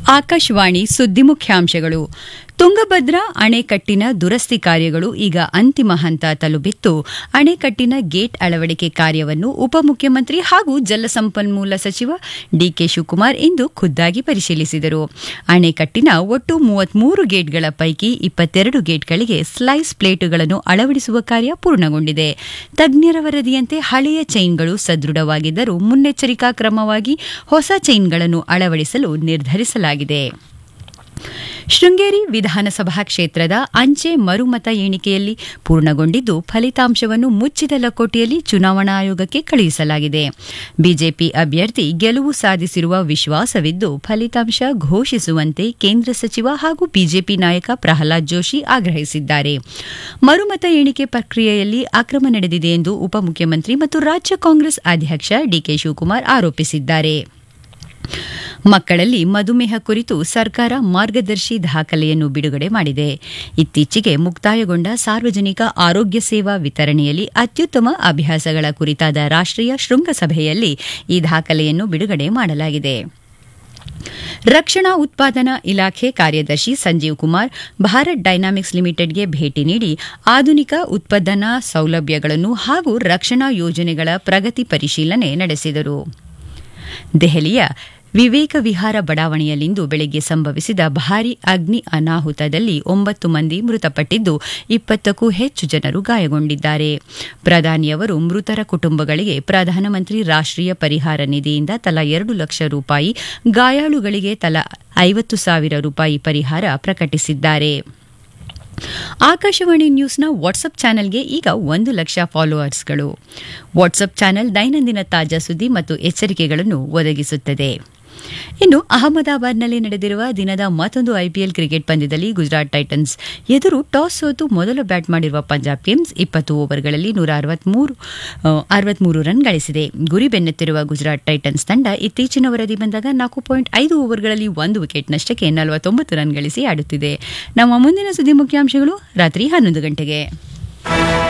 ಆಕಾಶವಾಣಿ ಸುದ್ದಿ ಮುಖ್ಯಾಂಶಗಳು ತುಂಗಭದ್ರಾ ಅಣೆಕಟ್ಟಿನ ದುರಸ್ತಿ ಕಾರ್ಯಗಳು ಈಗ ಅಂತಿಮ ಹಂತ ತಲುಪಿದ್ದು ಅಣೆಕಟ್ಟಿನ ಗೇಟ್ ಅಳವಡಿಕೆ ಕಾರ್ಯವನ್ನು ಉಪಮುಖ್ಯಮಂತ್ರಿ ಹಾಗೂ ಜಲಸಂಪನ್ಮೂಲ ಸಚಿವ ಡಿಕೆ ಶಿವಕುಮಾರ್ ಇಂದು ಖುದ್ದಾಗಿ ಪರಿಶೀಲಿಸಿದರು ಅಣೆಕಟ್ಟಿನ ಒಟ್ಟು ಮೂವತ್ಮೂರು ಗೇಟ್ಗಳ ಪೈಕಿ ಇಪ್ಪತ್ತೆರಡು ಗೇಟ್ಗಳಿಗೆ ಸ್ಲೈಸ್ ಪ್ಲೇಟುಗಳನ್ನು ಅಳವಡಿಸುವ ಕಾರ್ಯ ಪೂರ್ಣಗೊಂಡಿದೆ ತಜ್ಞರ ವರದಿಯಂತೆ ಹಳೆಯ ಚೈನ್ಗಳು ಸದೃಢವಾಗಿದ್ದರೂ ಮುನ್ನೆಚ್ಚರಿಕಾ ಕ್ರಮವಾಗಿ ಹೊಸ ಚೈನ್ಗಳನ್ನು ಅಳವಡಿಸಲು ನಿರ್ಧರಿಸಲಾಗಿದೆ ಶೃಂಗೇರಿ ವಿಧಾನಸಭಾ ಕ್ಷೇತ್ರದ ಅಂಚೆ ಮರುಮತ ಎಣಿಕೆಯಲ್ಲಿ ಪೂರ್ಣಗೊಂಡಿದ್ದು ಫಲಿತಾಂಶವನ್ನು ಮುಚ್ಚಿದ ಲಕೋಟೆಯಲ್ಲಿ ಚುನಾವಣಾ ಆಯೋಗಕ್ಕೆ ಕಳುಹಿಸಲಾಗಿದೆ ಬಿಜೆಪಿ ಅಭ್ಯರ್ಥಿ ಗೆಲುವು ಸಾಧಿಸಿರುವ ವಿಶ್ವಾಸವಿದ್ದು ಫಲಿತಾಂಶ ಘೋಷಿಸುವಂತೆ ಕೇಂದ್ರ ಸಚಿವ ಹಾಗೂ ಬಿಜೆಪಿ ನಾಯಕ ಪ್ರಹ್ಲಾದ್ ಜೋಶಿ ಆಗ್ರಹಿಸಿದ್ದಾರೆ ಮರುಮತ ಎಣಿಕೆ ಪ್ರಕ್ರಿಯೆಯಲ್ಲಿ ಅಕ್ರಮ ನಡೆದಿದೆ ಎಂದು ಉಪಮುಖ್ಯಮಂತ್ರಿ ಮತ್ತು ರಾಜ್ಯ ಕಾಂಗ್ರೆಸ್ ಅಧ್ಯಕ್ಷ ಡಿಕೆ ಶಿವಕುಮಾರ್ ಆರೋಪಿಸಿದ್ದಾರೆ ಮಕ್ಕಳಲ್ಲಿ ಮಧುಮೇಹ ಕುರಿತು ಸರ್ಕಾರ ಮಾರ್ಗದರ್ಶಿ ದಾಖಲೆಯನ್ನು ಬಿಡುಗಡೆ ಮಾಡಿದೆ ಇತ್ತೀಚೆಗೆ ಮುಕ್ತಾಯಗೊಂಡ ಸಾರ್ವಜನಿಕ ಆರೋಗ್ಯ ಸೇವಾ ವಿತರಣೆಯಲ್ಲಿ ಅತ್ಯುತ್ತಮ ಅಭ್ಯಾಸಗಳ ಕುರಿತಾದ ರಾಷ್ಟೀಯ ಶೃಂಗಸಭೆಯಲ್ಲಿ ಈ ದಾಖಲೆಯನ್ನು ಬಿಡುಗಡೆ ಮಾಡಲಾಗಿದೆ ರಕ್ಷಣಾ ಉತ್ಪಾದನಾ ಇಲಾಖೆ ಕಾರ್ಯದರ್ಶಿ ಸಂಜೀವ್ ಕುಮಾರ್ ಭಾರತ್ ಡೈನಾಮಿಕ್ಸ್ ಲಿಮಿಟೆಡ್ಗೆ ಭೇಟಿ ನೀಡಿ ಆಧುನಿಕ ಉತ್ಪಾದನಾ ಸೌಲಭ್ಯಗಳನ್ನು ಹಾಗೂ ರಕ್ಷಣಾ ಯೋಜನೆಗಳ ಪ್ರಗತಿ ಪರಿಶೀಲನೆ ನಡೆಸಿದರು ದೆಹಲಿಯ ವಿವೇಕ ವಿಹಾರ ಬಡಾವಣೆಯಲ್ಲಿಂದು ಬೆಳಗ್ಗೆ ಸಂಭವಿಸಿದ ಭಾರೀ ಅಗ್ನಿ ಅನಾಹುತದಲ್ಲಿ ಒಂಬತ್ತು ಮಂದಿ ಮೃತಪಟ್ಟಿದ್ದು ಇಪ್ಪತ್ತಕ್ಕೂ ಹೆಚ್ಚು ಜನರು ಗಾಯಗೊಂಡಿದ್ದಾರೆ ಪ್ರಧಾನಿಯವರು ಮೃತರ ಕುಟುಂಬಗಳಿಗೆ ಪ್ರಧಾನಮಂತ್ರಿ ರಾಷ್ಟೀಯ ಪರಿಹಾರ ನಿಧಿಯಿಂದ ತಲಾ ಎರಡು ಲಕ್ಷ ರೂಪಾಯಿ ಗಾಯಾಳುಗಳಿಗೆ ತಲಾ ಐವತ್ತು ಸಾವಿರ ರೂಪಾಯಿ ಪರಿಹಾರ ಪ್ರಕಟಿಸಿದ್ದಾರೆ ಆಕಾಶವಾಣಿ ನ್ಯೂಸ್ನ ವಾಟ್ಸಪ್ ಚಾನೆಲ್ಗೆ ಈಗ ಒಂದು ಲಕ್ಷ ಫಾಲೋವರ್ಸ್ಗಳು ವಾಟ್ಸಪ್ ಚಾನೆಲ್ ದೈನಂದಿನ ತಾಜಾ ಸುದ್ದಿ ಮತ್ತು ಎಚ್ಚರಿಕೆಗಳನ್ನು ಒದಗಿಸುತ್ತದೆ ಇನ್ನು ಅಹಮದಾಬಾದ್ನಲ್ಲಿ ನಡೆದಿರುವ ದಿನದ ಮತ್ತೊಂದು ಐಪಿಎಲ್ ಕ್ರಿಕೆಟ್ ಪಂದ್ಯದಲ್ಲಿ ಗುಜರಾತ್ ಟೈಟನ್ಸ್ ಎದುರು ಟಾಸ್ ಸೋತು ಮೊದಲು ಬ್ಯಾಟ್ ಮಾಡಿರುವ ಪಂಜಾಬ್ ಕಿಂಗ್ಸ್ ಇಪ್ಪತ್ತು ಓವರ್ಗಳಲ್ಲಿ ನೂರ ಅರವತ್ಮೂರು ರನ್ ಗಳಿಸಿದೆ ಗುರಿ ಬೆನ್ನತ್ತಿರುವ ಗುಜರಾತ್ ಟೈಟನ್ಸ್ ತಂಡ ಇತ್ತೀಚಿನ ವರದಿ ಬಂದಾಗ ನಾಲ್ಕು ಪಾಯಿಂಟ್ ಐದು ಓವರ್ಗಳಲ್ಲಿ ಒಂದು ವಿಕೆಟ್ ನಷ್ಟಕ್ಕೆ ನಲವತ್ತೊಂಬತ್ತು ರನ್ ಗಳಿಸಿ ಆಡುತ್ತಿದೆ ನಮ್ಮ ಮುಂದಿನ ಸುದ್ದಿ ಮುಖ್ಯಾಂಶಗಳು ರಾತ್ರಿ ಹನ್ನೊಂದು ಗಂಟೆಗೆ